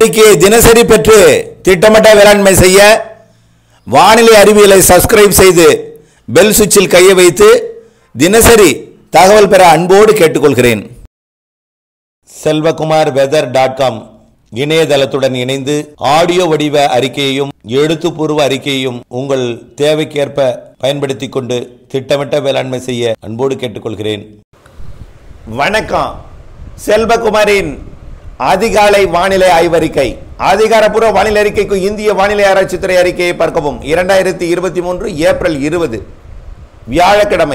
நம்பிக்கையை தினசரி பெற்று திட்டமிட்ட வேளாண்மை செய்ய வானிலை அறிவியலை சப்ஸ்கிரைப் செய்து பெல் சுவிட்சில் கையை வைத்து தினசரி தகவல் பெற அன்போடு கேட்டுக்கொள்கிறேன் செல்வகுமார் வெதர் டாட் காம் இணையதளத்துடன் இணைந்து ஆடியோ வடிவ அறிக்கையையும் எழுத்துப்பூர்வ அறிக்கையையும் உங்கள் தேவைக்கேற்ப பயன்படுத்திக் கொண்டு திட்டமிட்ட வேளாண்மை செய்ய அன்போடு கேட்டுக்கொள்கிறேன் வணக்கம் செல்வகுமாரின் அதிகாலை வானிலை ஆய்வறிக்கை அதிகாரப்பூர்வ வானிலை அறிக்கைக்கு இந்திய வானிலை ஆராய்ச்சித்துறை அறிக்கையை பார்க்கவும் இரண்டாயிரத்தி இருபத்தி மூன்று ஏப்ரல் இருபது வியாழக்கிழமை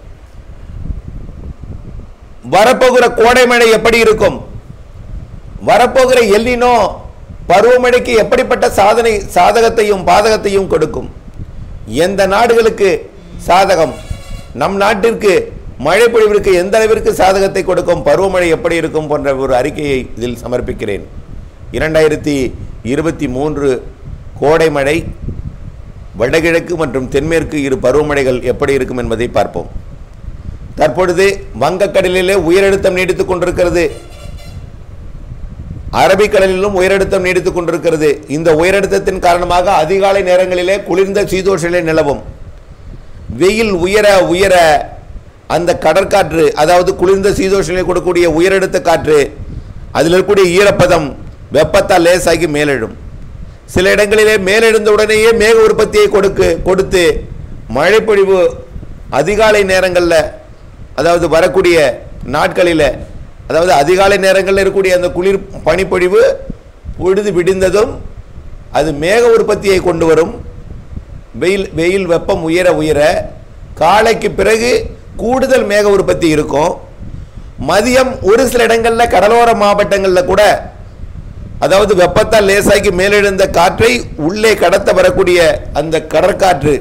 வரப்போகிற கோடை மழை எப்படி இருக்கும் வரப்போகிற எல்லினோ பருவமழைக்கு எப்படிப்பட்ட சாதனை சாதகத்தையும் பாதகத்தையும் கொடுக்கும் எந்த நாடுகளுக்கு சாதகம் நம் நாட்டிற்கு மழை பொழிவிற்கு எந்த அளவிற்கு சாதகத்தை கொடுக்கும் பருவமழை எப்படி இருக்கும் போன்ற ஒரு அறிக்கையை இதில் சமர்ப்பிக்கிறேன் இரண்டாயிரத்தி இருபத்தி மூன்று கோடை மழை வடகிழக்கு மற்றும் தென்மேற்கு இரு பருவமழைகள் எப்படி இருக்கும் என்பதை பார்ப்போம் தற்பொழுது வங்கக்கடலிலே உயரழுத்தம் நீடித்துக் கொண்டிருக்கிறது அரபிக்கடலிலும் உயரழுத்தம் நீடித்துக் கொண்டிருக்கிறது இந்த உயரழுத்தத்தின் காரணமாக அதிகாலை நேரங்களிலே குளிர்ந்த சீதோஷ நிலை நிலவும் வெயில் உயர உயர அந்த கடற்காற்று அதாவது குளிர்ந்த சீதோஷ நிலை கொடுக்கக்கூடிய உயரழுத்த காற்று அதில் இருக்கக்கூடிய ஈரப்பதம் வெப்பத்தால் லேசாகி மேலெழும் சில இடங்களிலே மேலெழுந்த உடனேயே மேக உற்பத்தியை கொடுக்கு கொடுத்து மழைப்பொழிவு அதிகாலை நேரங்களில் அதாவது வரக்கூடிய நாட்களில் அதாவது அதிகாலை நேரங்களில் இருக்கக்கூடிய அந்த குளிர் பனிப்பொழிவு பொழுது விடிந்ததும் அது மேக உற்பத்தியை கொண்டு வரும் வெயில் வெயில் வெப்பம் உயர உயர காலைக்கு பிறகு கூடுதல் மேக உற்பத்தி இருக்கும் மதியம் ஒரு சில இடங்களில் கடலோர மாவட்டங்களில் கூட அதாவது வெப்பத்தால் லேசாக்கி மேலெழுந்த காற்றை உள்ளே கடத்த வரக்கூடிய அந்த கடற்காற்று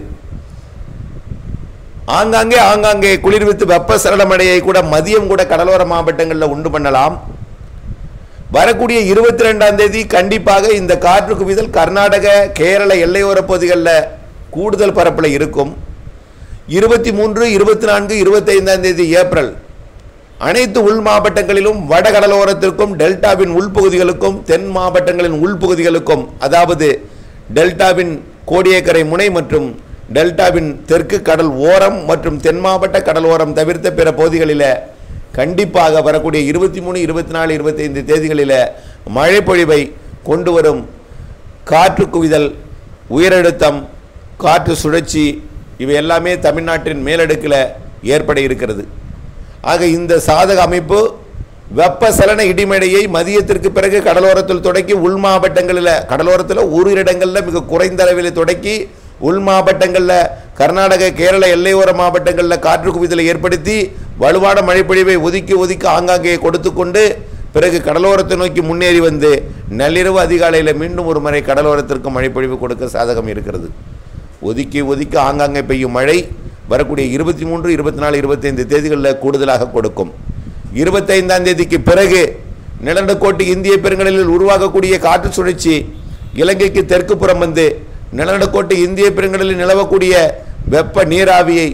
ஆங்காங்கே ஆங்காங்கே குளிர்வித்து வெப்ப சரளமடையை கூட மதியம் கூட கடலோர மாவட்டங்களில் உண்டு பண்ணலாம் வரக்கூடிய இருபத்தி ரெண்டாம் தேதி கண்டிப்பாக இந்த காற்று குவிதல் கர்நாடக கேரள எல்லையோர பகுதிகளில் கூடுதல் பரப்பில் இருக்கும் இருபத்தி மூன்று இருபத்தி நான்கு இருபத்தைந்தாம் தேதி ஏப்ரல் அனைத்து உள் மாவட்டங்களிலும் வடகடலோரத்திற்கும் டெல்டாவின் உள்பகுதிகளுக்கும் தென் மாவட்டங்களின் உள்பகுதிகளுக்கும் அதாவது டெல்டாவின் கோடியக்கரை முனை மற்றும் டெல்டாவின் தெற்கு கடல் ஓரம் மற்றும் தென் மாவட்ட கடல் ஓரம் தவிர்த்த பிற பகுதிகளில் கண்டிப்பாக வரக்கூடிய இருபத்தி மூணு இருபத்தி நாலு இருபத்தைந்து தேதிகளில் மழை பொழிவை கொண்டு வரும் காற்று குவிதல் உயரழுத்தம் காற்று சுழற்சி இவை எல்லாமே தமிழ்நாட்டின் மேலடுக்கில் ஏற்பட இருக்கிறது ஆக இந்த சாதக அமைப்பு வெப்பசலன இடிமழையை மதியத்திற்கு பிறகு கடலோரத்தில் தொடக்கி உள் மாவட்டங்களில் கடலோரத்தில் ஓரிரு இடங்களில் மிக குறைந்த அளவில் தொடக்கி உள் மாவட்டங்களில் கர்நாடக கேரள எல்லையோர மாவட்டங்களில் காற்று குவிதலை ஏற்படுத்தி வலுவான மழைப்பொழிவை ஒதுக்கி ஒதுக்கி ஆங்காங்கே கொடுத்து கொண்டு பிறகு கடலோரத்தை நோக்கி முன்னேறி வந்து நள்ளிரவு அதிகாலையில் மீண்டும் ஒரு முறை கடலோரத்திற்கு மழைப்பொழிவு கொடுக்க சாதகம் இருக்கிறது ஒதுக்கி ஒதுக்கி ஆங்காங்கே பெய்யும் மழை வரக்கூடிய இருபத்தி மூன்று இருபத்தி நாலு இருபத்தைந்து தேதிகளில் கூடுதலாக கொடுக்கும் இருபத்தைந்தாம் தேதிக்கு பிறகு நிலநடுக்கோட்டு இந்திய பெருங்கடலில் உருவாகக்கூடிய காற்று சுழற்சி இலங்கைக்கு தெற்கு புறம் வந்து நிலநடுக்கோட்டு இந்திய பெருங்கடலில் நிலவக்கூடிய வெப்ப நீராவியை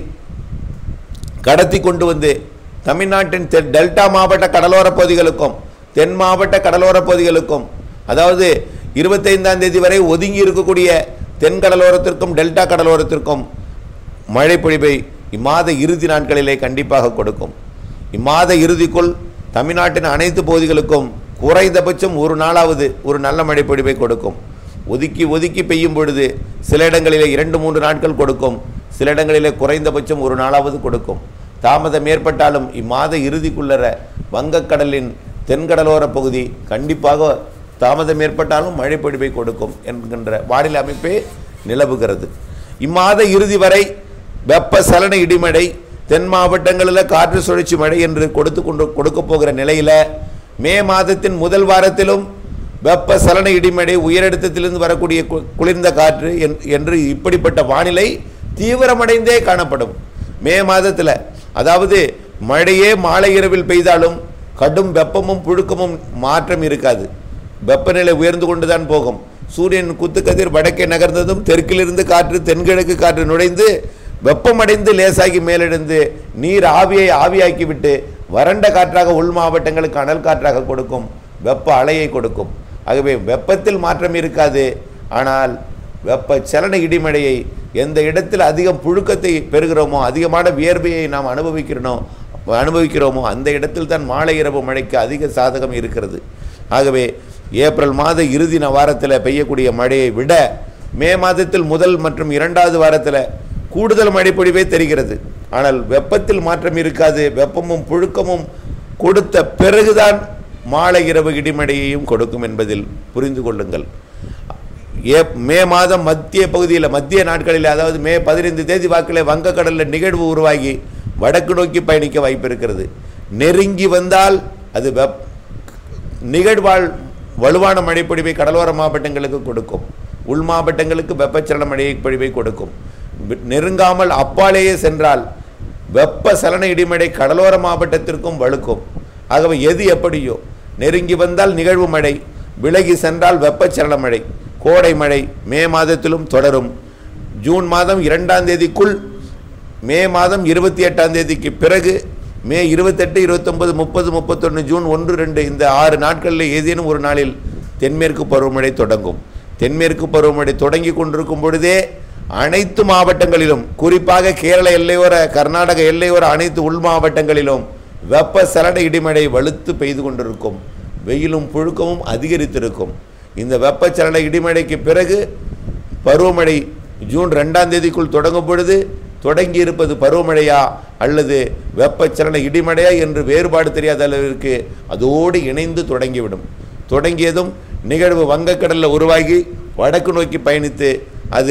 கடத்தி கொண்டு வந்து தமிழ்நாட்டின் தென் டெல்டா மாவட்ட கடலோர பகுதிகளுக்கும் தென் மாவட்ட கடலோர பகுதிகளுக்கும் அதாவது இருபத்தைந்தாம் தேதி வரை ஒதுங்கி இருக்கக்கூடிய தென் கடலோரத்திற்கும் டெல்டா கடலோரத்திற்கும் மழை பொழிவை இம்மாத இறுதி நாட்களிலே கண்டிப்பாக கொடுக்கும் இம்மாத இறுதிக்குள் தமிழ்நாட்டின் அனைத்து பகுதிகளுக்கும் குறைந்தபட்சம் ஒரு நாளாவது ஒரு நல்ல மழை பொழிவை கொடுக்கும் ஒதுக்கி ஒதுக்கி பெய்யும் பொழுது சில இடங்களிலே இரண்டு மூன்று நாட்கள் கொடுக்கும் சில இடங்களிலே குறைந்தபட்சம் ஒரு நாளாவது கொடுக்கும் தாமதம் ஏற்பட்டாலும் இம்மாத இறுதிக்குள்ளற வங்கக்கடலின் தென்கடலோர பகுதி கண்டிப்பாக தாமதம் ஏற்பட்டாலும் மழை பொழிவை கொடுக்கும் என்கின்ற வானிலை அமைப்பே நிலவுகிறது இம்மாத இறுதி வரை வெப்ப சலன இடிமழை தென் மாவட்டங்களில் காற்று சுழற்சி மழை என்று கொடுத்து கொண்டு கொடுக்க போகிற நிலையில் மே மாதத்தின் முதல் வாரத்திலும் வெப்ப சலன இடிமழை உயரழுத்தத்திலிருந்து வரக்கூடிய கு- குளிர்ந்த காற்று என்- என்று இப்படிப்பட்ட வானிலை தீவிரமடைந்தே காணப்படும் மே மாதத்தில் அதாவது மழையே மாலை இரவில் பெய்தாலும் கடும் வெப்பமும் புழுக்கமும் மாற்றம் இருக்காது வெப்பநிலை உயர்ந்து கொண்டுதான் போகும் சூரியன் குத்துக்கதிர் வடக்கே நகர்ந்ததும் தெற்கிலிருந்து காற்று தென்கிழக்கு காற்று நுழைந்து வெப்பமடைந்து லேசாகி மேலெழுந்து நீர் ஆவியை ஆவியாக்கிவிட்டு வறண்ட காற்றாக உள் மாவட்டங்களுக்கு அனல் காற்றாக கொடுக்கும் வெப்ப அலையை கொடுக்கும் ஆகவே வெப்பத்தில் மாற்றம் இருக்காது ஆனால் வெப்ப சலன இடிமழையை எந்த இடத்தில் அதிகம் புழுக்கத்தை பெறுகிறோமோ அதிகமான வியர்வையை நாம் அனுபவிக்கிறனோ அனுபவிக்கிறோமோ அந்த இடத்தில் தான் மாலை இரவு மழைக்கு அதிக சாதகம் இருக்கிறது ஆகவே ஏப்ரல் மாத இறுதி வாரத்தில் பெய்யக்கூடிய மழையை விட மே மாதத்தில் முதல் மற்றும் இரண்டாவது வாரத்தில் கூடுதல் மழைப்பொழிவே தெரிகிறது ஆனால் வெப்பத்தில் மாற்றம் இருக்காது வெப்பமும் புழுக்கமும் கொடுத்த பிறகுதான் மாலை இரவு இடிமழையையும் கொடுக்கும் என்பதில் புரிந்து கொள்ளுங்கள் ஏ மே மாதம் மத்திய பகுதியில் மத்திய நாட்களில் அதாவது மே பதினைந்து தேதி வாக்கில் வங்கக்கடலில் நிகழ்வு உருவாகி வடக்கு நோக்கி பயணிக்க வாய்ப்பு இருக்கிறது நெருங்கி வந்தால் அது வெப் நிகழ்வாழ் வலுவான மழைப்பொழிவை கடலோர மாவட்டங்களுக்கு கொடுக்கும் உள் மாவட்டங்களுக்கு வெப்பச்சலன மழை பொழிவை கொடுக்கும் வி- நெருங்காமல் அப்பாலேயே சென்றால் வெப்ப சலன இடிமழை கடலோர மாவட்டத்திற்கும் வலுக்கும் ஆகவே எது எப்படியோ நெருங்கி வந்தால் நிகழ்வு மழை விலகி சென்றால் வெப்பச்சலன மழை கோடை மழை மே மாதத்திலும் தொடரும் ஜூன் மாதம் இரண்டாம் தேதிக்குள் மே மாதம் இருபத்தி எட்டாம் தேதிக்கு பிறகு மே இருபத்தெட்டு இருபத்தொன்பது முப்பது முப்பத்தொன்று ஜூன் ஒன்று ரெண்டு இந்த ஆறு நாட்களில் ஏதேனும் ஒரு நாளில் தென்மேற்கு பருவமழை தொடங்கும் தென்மேற்கு பருவமழை தொடங்கி கொண்டிருக்கும் பொழுதே அனைத்து மாவட்டங்களிலும் குறிப்பாக கேரள எல்லையோர கர்நாடக எல்லையோர அனைத்து உள் மாவட்டங்களிலும் வெப்ப சலன இடிமழை வலுத்து பெய்து கொண்டிருக்கும் வெயிலும் புழுக்கமும் அதிகரித்திருக்கும் இந்த வெப்பச்சலன இடிமழைக்கு பிறகு பருவமழை ஜூன் ரெண்டாம் தேதிக்குள் தொடங்கும் பொழுது தொடங்கி இருப்பது பருவமழையா அல்லது வெப்பச்சலன இடிமழையா என்று வேறுபாடு தெரியாத அளவிற்கு அதோடு இணைந்து தொடங்கிவிடும் தொடங்கியதும் நிகழ்வு வங்கக்கடலில் உருவாகி வடக்கு நோக்கி பயணித்து அது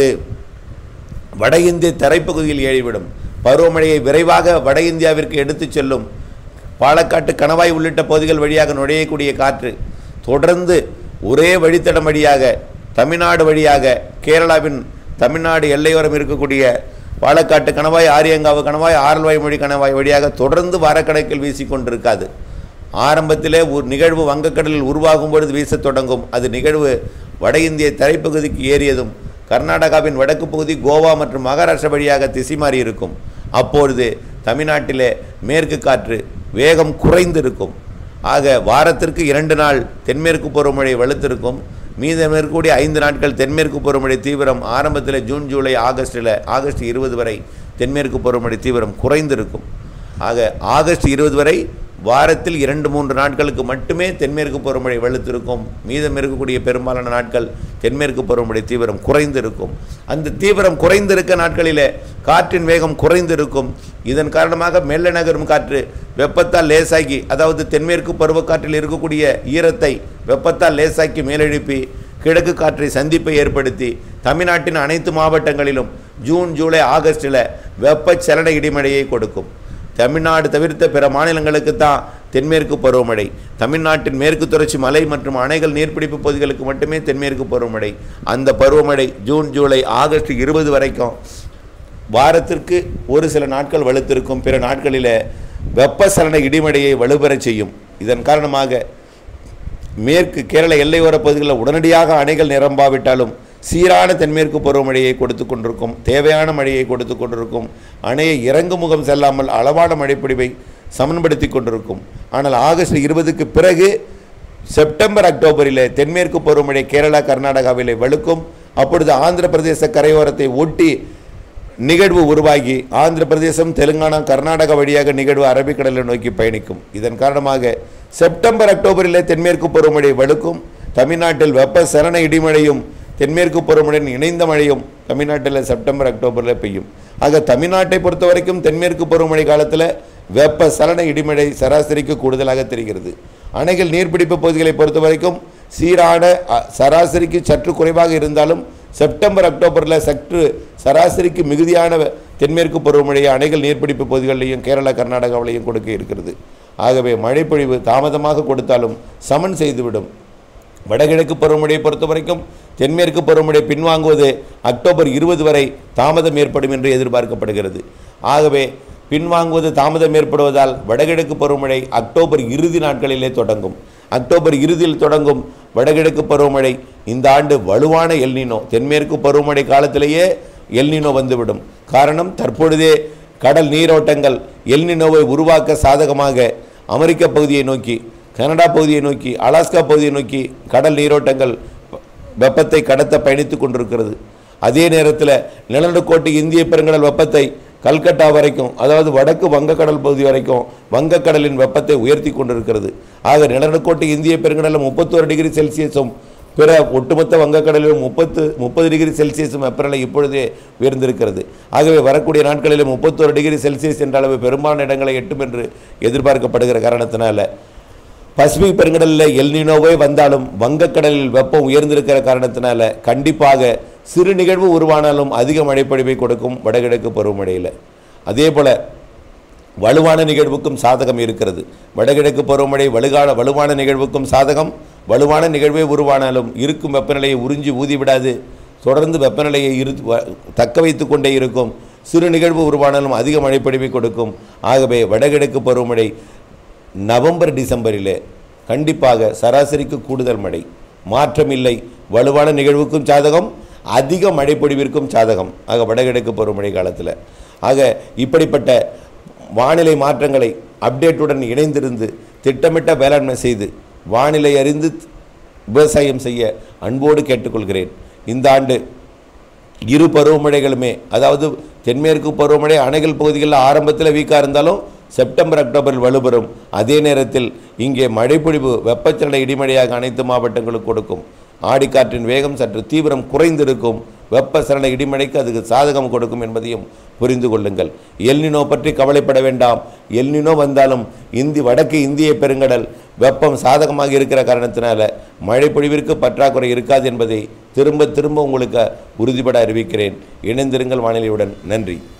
வட இந்திய தரைப்பகுதியில் ஏறிவிடும் பருவமழையை விரைவாக வட இந்தியாவிற்கு எடுத்துச் செல்லும் பாலக்காட்டு கணவாய் உள்ளிட்ட பகுதிகள் வழியாக நுழையக்கூடிய காற்று தொடர்ந்து ஒரே வழித்தடம் வழியாக தமிழ்நாடு வழியாக கேரளாவின் தமிழ்நாடு எல்லையோரம் இருக்கக்கூடிய பாலக்காட்டு கணவாய் ஆரியங்காவு கணவாய் ஆரல்வாய் மொழி கணவாய் வழியாக தொடர்ந்து வாரக்கணக்கில் வீசிக்கொண்டிருக்காது ஆரம்பத்திலே ஒரு நிகழ்வு வங்கக்கடலில் உருவாகும் பொழுது வீசத் தொடங்கும் அது நிகழ்வு வட இந்திய தரைப்பகுதிக்கு ஏறியதும் கர்நாடகாவின் வடக்கு பகுதி கோவா மற்றும் மகாராஷ்டிரா வழியாக திசை மாறி இருக்கும் அப்பொழுது தமிழ்நாட்டிலே மேற்கு காற்று வேகம் குறைந்திருக்கும் ஆக வாரத்திற்கு இரண்டு நாள் தென்மேற்கு பருவமழை வலுத்திருக்கும் மீதம் இருக்கக்கூடிய ஐந்து நாட்கள் தென்மேற்கு பருவமழை தீவிரம் ஆரம்பத்தில் ஜூன் ஜூலை ஆகஸ்டில் ஆகஸ்ட் இருபது வரை தென்மேற்கு பருவமழை தீவிரம் குறைந்திருக்கும் ஆக ஆகஸ்ட் இருபது வரை வாரத்தில் இரண்டு மூன்று நாட்களுக்கு மட்டுமே தென்மேற்கு பருவமழை வலுத்திருக்கும் மீதம் இருக்கக்கூடிய பெரும்பாலான நாட்கள் தென்மேற்கு பருவமழை தீவிரம் குறைந்திருக்கும் அந்த தீவிரம் குறைந்திருக்க நாட்களிலே காற்றின் வேகம் குறைந்திருக்கும் இதன் காரணமாக மெல்ல நகரும் காற்று வெப்பத்தால் லேசாக்கி அதாவது தென்மேற்கு பருவக்காற்றில் இருக்கக்கூடிய ஈரத்தை வெப்பத்தால் லேசாக்கி மேலெழுப்பி கிழக்கு காற்றை சந்திப்பை ஏற்படுத்தி தமிழ்நாட்டின் அனைத்து மாவட்டங்களிலும் ஜூன் ஜூலை ஆகஸ்டில் வெப்பச்சலன இடிமழையை கொடுக்கும் தமிழ்நாடு தவிர்த்த பிற மாநிலங்களுக்கு தான் தென்மேற்கு பருவமழை தமிழ்நாட்டின் மேற்கு தொடர்ச்சி மலை மற்றும் அணைகள் நீர்பிடிப்பு பகுதிகளுக்கு மட்டுமே தென்மேற்கு பருவமழை அந்த பருவமழை ஜூன் ஜூலை ஆகஸ்ட் இருபது வரைக்கும் வாரத்திற்கு ஒரு சில நாட்கள் வலுத்திருக்கும் பிற நாட்களில் வெப்பசலன இடிமழையை வலுப்பெறச் செய்யும் இதன் காரணமாக மேற்கு கேரள எல்லையோர பகுதிகளில் உடனடியாக அணைகள் நிரம்பாவிட்டாலும் சீரான தென்மேற்கு பருவமழையை கொடுத்து கொண்டிருக்கும் தேவையான மழையை கொடுத்து கொண்டிருக்கும் அணையை இறங்கு முகம் செல்லாமல் அளவான மழைப்பொழிவை சமன்படுத்தி கொண்டிருக்கும் ஆனால் ஆகஸ்ட் இருபதுக்கு பிறகு செப்டம்பர் அக்டோபரிலே தென்மேற்கு பருவமழை கேரளா கர்நாடகாவிலே வலுக்கும் அப்பொழுது ஆந்திர பிரதேச கரையோரத்தை ஒட்டி நிகழ்வு உருவாகி ஆந்திர பிரதேசம் தெலுங்கானா கர்நாடகா வழியாக நிகழ்வு அரபிக்கடலை நோக்கி பயணிக்கும் இதன் காரணமாக செப்டம்பர் அக்டோபரிலே தென்மேற்கு பருவமழை வலுக்கும் தமிழ்நாட்டில் வெப்ப சலன இடிமழையும் தென்மேற்கு பருவமழையின் இணைந்த மழையும் தமிழ்நாட்டில் செப்டம்பர் அக்டோபரில் பெய்யும் ஆக தமிழ்நாட்டை பொறுத்த வரைக்கும் தென்மேற்கு பருவமழை காலத்தில் வெப்ப சலன இடிமழை சராசரிக்கு கூடுதலாக தெரிகிறது அணைகள் நீர்பிடிப்பு பகுதிகளை பொறுத்த வரைக்கும் சீரான அ, சராசரிக்கு சற்று குறைவாக இருந்தாலும் செப்டம்பர் அக்டோபரில் சற்று சராசரிக்கு மிகுதியான தென்மேற்கு பருவமழையை அணைகள் நீர்பிடிப்பு பகுதிகளிலையும் கேரளா கர்நாடகாவிலையும் கொடுக்க இருக்கிறது ஆகவே மழைப்பொழிவு தாமதமாக கொடுத்தாலும் சமன் செய்துவிடும் வடகிழக்கு பருவமழையை பொறுத்த வரைக்கும் தென்மேற்கு பருவமழை பின்வாங்குவது அக்டோபர் இருபது வரை தாமதம் ஏற்படும் என்று எதிர்பார்க்கப்படுகிறது ஆகவே பின்வாங்குவது தாமதம் ஏற்படுவதால் வடகிழக்கு பருவமழை அக்டோபர் இறுதி நாட்களிலே தொடங்கும் அக்டோபர் இறுதியில் தொடங்கும் வடகிழக்கு பருவமழை இந்த ஆண்டு வலுவான எல்னினோ தென்மேற்கு பருவமழை காலத்திலேயே எல்னினோ வந்துவிடும் காரணம் தற்பொழுதே கடல் நீரோட்டங்கள் எல்னினோவை உருவாக்க சாதகமாக அமெரிக்க பகுதியை நோக்கி கனடா பகுதியை நோக்கி அலாஸ்கா பகுதியை நோக்கி கடல் நீரோட்டங்கள் வெப்பத்தை கடத்த பயணித்துக் கொண்டிருக்கிறது அதே நேரத்தில் நிலநடுக்கோட்டு இந்திய பெருங்கடல் வெப்பத்தை கல்கட்டா வரைக்கும் அதாவது வடக்கு வங்கக்கடல் பகுதி வரைக்கும் வங்கக்கடலின் வெப்பத்தை உயர்த்தி கொண்டிருக்கிறது ஆக நிலநடுக்கோட்டு இந்திய பெருங்கடலில் முப்பத்தோரு டிகிரி செல்சியஸும் பிற ஒட்டுமொத்த வங்கக்கடலிலும் முப்பத்து முப்பது டிகிரி செல்சியஸும் வெப்பநிலை இப்பொழுதே உயர்ந்திருக்கிறது ஆகவே வரக்கூடிய நாட்களில் முப்பத்தோரு டிகிரி செல்சியஸ் என்ற அளவு பெரும்பாலான இடங்களை எட்டும் என்று எதிர்பார்க்கப்படுகிற காரணத்தினால பசிபிக் பெருங்கடலில் எல்னினோவே வந்தாலும் வங்கக்கடலில் வெப்பம் உயர்ந்திருக்கிற காரணத்தினால கண்டிப்பாக சிறு நிகழ்வு உருவானாலும் அதிக மழைப்பொழிவை கொடுக்கும் வடகிழக்கு பருவமழையில் அதே போல வலுவான நிகழ்வுக்கும் சாதகம் இருக்கிறது வடகிழக்கு பருவமழை வலுகான வலுவான நிகழ்வுக்கும் சாதகம் வலுவான நிகழ்வே உருவானாலும் இருக்கும் வெப்பநிலையை உறிஞ்சி ஊதிவிடாது தொடர்ந்து வெப்பநிலையை இரு வ- தக்க வைத்து கொண்டே இருக்கும் சிறு நிகழ்வு உருவானாலும் அதிக மழைப்பொழிவை கொடுக்கும் ஆகவே வடகிழக்கு பருவமழை நவம்பர் டிசம்பரிலே கண்டிப்பாக சராசரிக்கு கூடுதல் மழை மாற்றமில்லை வலுவான நிகழ்வுக்கும் சாதகம் அதிக மழைப்பொழிவிற்கும் சாதகம் ஆக வடகிழக்கு பருவமழை காலத்தில் ஆக இப்படிப்பட்ட வானிலை மாற்றங்களை அப்டேட்டுடன் இணைந்திருந்து திட்டமிட்ட வேளாண்மை செய்து வானிலை அறிந்து விவசாயம் செய்ய அன்போடு கேட்டுக்கொள்கிறேன் இந்த ஆண்டு இரு பருவமழைகளுமே அதாவது தென்மேற்கு பருவமழை அணைகள் பகுதிகளில் ஆரம்பத்தில் வீக்காக இருந்தாலும் செப்டம்பர் அக்டோபரில் வலுப்பெறும் அதே நேரத்தில் இங்கே மழைப்பொழிவு வெப்பச்சலன இடிமழையாக அனைத்து மாவட்டங்களுக்கும் கொடுக்கும் ஆடிக்காற்றின் வேகம் சற்று தீவிரம் குறைந்திருக்கும் வெப்பசலன இடிமழைக்கு அதுக்கு சாதகம் கொடுக்கும் என்பதையும் புரிந்து கொள்ளுங்கள் எல்னினோ பற்றி கவலைப்பட வேண்டாம் எல்னினோ வந்தாலும் இந்தி வடக்கு இந்திய பெருங்கடல் வெப்பம் சாதகமாக இருக்கிற காரணத்தினால மழைப்பொழிவிற்கு பற்றாக்குறை இருக்காது என்பதை திரும்ப திரும்ப உங்களுக்கு உறுதிபட அறிவிக்கிறேன் இணைந்திருங்கள் வானிலையுடன் நன்றி